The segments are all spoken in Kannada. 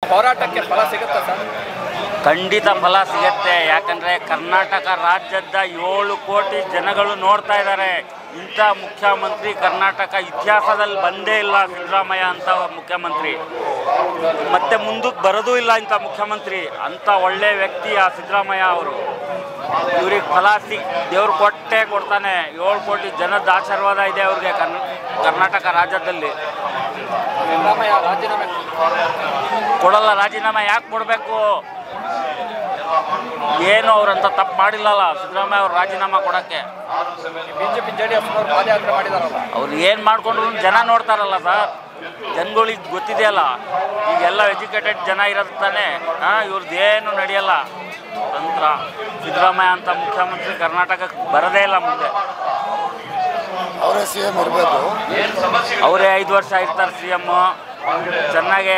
ಹೋರಾಟಕ್ಕೆ ಫಲ ಸಿಗುತ್ತಾ ಸರ್ ಖಂಡಿತ ಫಲ ಸಿಗತ್ತೆ ಯಾಕಂದರೆ ಕರ್ನಾಟಕ ರಾಜ್ಯದ ಏಳು ಕೋಟಿ ಜನಗಳು ನೋಡ್ತಾ ಇದ್ದಾರೆ ಇಂಥ ಮುಖ್ಯಮಂತ್ರಿ ಕರ್ನಾಟಕ ಇತಿಹಾಸದಲ್ಲಿ ಬಂದೇ ಇಲ್ಲ ಸಿದ್ದರಾಮಯ್ಯ ಅಂತ ಮುಖ್ಯಮಂತ್ರಿ ಮತ್ತೆ ಮುಂದಕ್ಕೆ ಬರೋದೂ ಇಲ್ಲ ಇಂಥ ಮುಖ್ಯಮಂತ್ರಿ ಅಂಥ ಒಳ್ಳೆ ವ್ಯಕ್ತಿ ಆ ಸಿದ್ದರಾಮಯ್ಯ ಅವರು ಇವ್ರಿಗೆ ಫಲ ಸಿಗ್ ದೇವ್ರು ಕೊಟ್ಟೆ ಕೊಡ್ತಾನೆ ಏಳು ಕೋಟಿ ಜನದ ಆಶೀರ್ವಾದ ಇದೆ ಅವ್ರಿಗೆ ಕರ್ನ ಕರ್ನಾಟಕ ರಾಜ್ಯದಲ್ಲಿ ಸಿದ್ದರಾಮಯ್ಯ ರಾಜೀನಾಮೆ ಕೊಡಲ್ಲ ರಾಜೀನಾಮೆ ಯಾಕೆ ಕೊಡಬೇಕು ಏನು ಅವ್ರಂತ ತಪ್ಪು ಮಾಡಿಲ್ಲಲ್ಲ ಸಿದ್ದರಾಮಯ್ಯ ಅವ್ರು ರಾಜೀನಾಮೆ ಕೊಡೋಕ್ಕೆ ಬಿಜೆಪಿ ಜೆ ಡಿ ಎಸ್ನವರು ಪಾದಯಾತ್ರೆ ಮಾಡಿದಾರಲ್ಲ ಅವ್ರು ಏನು ಮಾಡ್ಕೊಂಡ್ರು ಜನ ನೋಡ್ತಾರಲ್ಲ ಸರ್ ಜನಗಳಿಗೆ ಗೊತ್ತಿದೆಯಲ್ಲ ಈಗೆಲ್ಲ ಎಜುಕೇಟೆಡ್ ಜನ ಇರೋದು ತಾನೇ ಹಾಂ ಇವ್ರದ್ದು ಏನು ನಡೆಯಲ್ಲ ತಂತ್ರ ಸಿದ್ದರಾಮಯ್ಯ ಅಂತ ಮುಖ್ಯಮಂತ್ರಿ ಕರ್ನಾಟಕಕ್ಕೆ ಬರೋದೇ ಇಲ್ಲ ಮುಂದೆ ಅವರೇ ಸಿ ಎಂ ಇರಬೇಕು ಅವರೇ ಐದು ವರ್ಷ ಇರ್ತಾರೆ ಸಿ ಎಮ್ಮು ಚೆನ್ನಾಗೆ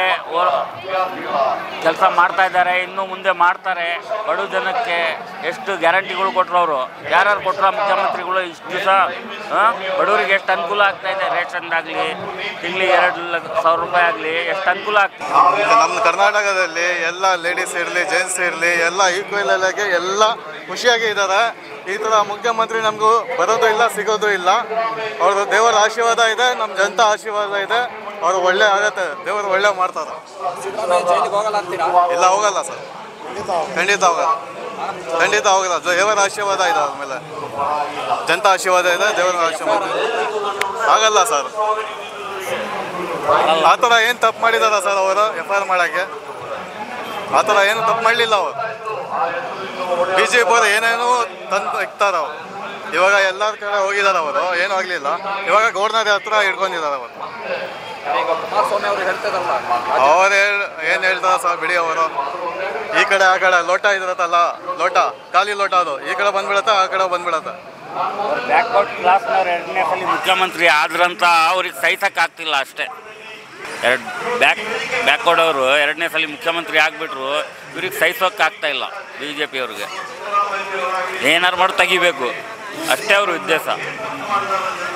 ಕೆಲಸ ಮಾಡ್ತಾ ಇದ್ದಾರೆ ಇನ್ನು ಮುಂದೆ ಮಾಡ್ತಾರೆ ಬಡ ಜನಕ್ಕೆ ಎಷ್ಟು ಗ್ಯಾರಂಟಿಗಳು ಕೊಟ್ಟರು ಅವರು ಯಾರ್ಯಾರು ಕೊಟ್ಟರು ಮುಖ್ಯಮಂತ್ರಿಗಳು ಇಷ್ಟು ದಿವಸ ಬಡವರಿಗೆ ಎಷ್ಟು ಅನುಕೂಲ ಆಗ್ತಾ ಇದೆ ರೇಷನ್ದಾಗಲಿ ತಿಂಗಳಿಗೆ ಎರಡು ಲಕ್ಷ ಸಾವಿರ ರೂಪಾಯಿ ಆಗಲಿ ಎಷ್ಟು ಅನುಕೂಲ ಆಗ್ತದೆ ನಮ್ಮ ಕರ್ನಾಟಕದಲ್ಲಿ ಎಲ್ಲ ಲೇಡೀಸ್ ಇರಲಿ ಜೆಂಟ್ಸ್ ಇರಲಿ ಎಲ್ಲ ಈಕ್ವಲ್ ಆಗಿ ಎಲ್ಲ ಖುಷಿಯಾಗಿ ಇದ್ದಾರೆ ಈ ಥರ ಮುಖ್ಯಮಂತ್ರಿ ನಮಗೂ ಬರೋದು ಇಲ್ಲ ಸಿಗೋದು ಇಲ್ಲ ಅವ್ರದ್ದು ದೇವರ ಆಶೀರ್ವಾದ ಇದೆ ನಮ್ಮ ಜನತಾ ಆಶೀರ್ವಾದ ಇದೆ ಅವರು ಒಳ್ಳೆ ಆಗತ್ತೆ ದೇವರು ಒಳ್ಳೆ ಮಾಡ್ತಾರೆ ಸಿದ್ದರಾಮಯ್ಯ ಜೈಲಿಗೆ ಹೋಗಲ್ಲ ಅಂತೀರಾ ಇಲ್ಲ ಹೋಗಲ್ಲ ಸರ್ ಖಂಡಿತ ಹೋಗಲ್ಲ ಖಂಡಿತ ಹೋಗಲ್ಲ ದೇವರ ಆಶೀರ್ವಾದ ಇದೆ ಅವ್ರ ಮೇಲೆ ಜನತಾ ಆಶೀರ್ವಾದ ಇದೆ ದೇವರ ಆಶೀರ್ವಾದ ಇದೆ ಆಗಲ್ಲ ಸರ್ ಆ ಥರ ಏನು ತಪ್ಪು ಮಾಡಿದಾರ ಸರ್ ಅವರು ಎಫ್ ಐ ಆರ್ ಮಾಡೋಕ್ಕೆ ಆ ಥರ ಏನು ತಪ್ಪು ಮಾಡಲಿಲ್ಲ ಅವರು ಬಿ ಜೆ ಪಿ ಅವರು ಏನೇನೋ ತಂದು ಇಕ್ತಾರ ಅವರು ಇವಾಗ ಎಲ್ಲರ ಕಡೆ ಹೋಗಿದ್ದಾರೆ ಅವರು ಏನೂ ಆಗಲಿಲ್ಲ ಇವಾಗ ಗೌರ್ನರ್ ಹತ್ರ ಹಿಡ್ಕೊಂಡಿದ್ದಾರೆ ಅವರು ಈಗ ಕುಮಾರಸ್ವಾಮಿ ಅವರು ಹೇಳ್ತಿದಾರಲ್ಲ ಅವ್ರು ಹೇಳ ಏನು ಹೇಳ್ತಾರೆ ಸರ್ ಬಿಡಿ ಅವರು ಈ ಕಡೆ ಆ ಕಡೆ ಲೋಟ ಇದಿರತ್ತಲ್ಲ ಲೋಟ ಖಾಲಿ ಲೋಟ ಅದು ಈ ಕಡೆ ಬಂದ್ಬಿಡತ್ತೆ ಆ ಕಡೆ ಬಂದ್ಬಿಡತ್ತೆ ಬ್ಯಾಕ್ವರ್ಡ್ ಕ್ಲಾಸ್ನವ್ರು ಎರಡನೇ ಸಲ ಮುಖ್ಯಮಂತ್ರಿ ಆದ್ರಂತ ಅವ್ರಿಗೆ ಸಹಿಸಕ್ಕಾಗ್ತಿಲ್ಲ ಅಷ್ಟೇ ಎರಡು ಬ್ಯಾಕ್ ಬ್ಯಾಕ್ವರ್ಡ್ ಅವರು ಎರಡನೇ ಸಲ ಮುಖ್ಯಮಂತ್ರಿ ಆಗಿಬಿಟ್ರು ಇವ್ರಿಗೆ ಸಹಿಸೋಕ್ಕಾಗ್ತಾ ಇಲ್ಲ ಬಿ ಜೆ ಪಿಯವ್ರಿಗೆ ಏನಾರು ಮಾಡಿ ತೆಗಿಬೇಕು ಅಷ್ಟೇ ಅವ್ರ ಉದ್ದೇಶ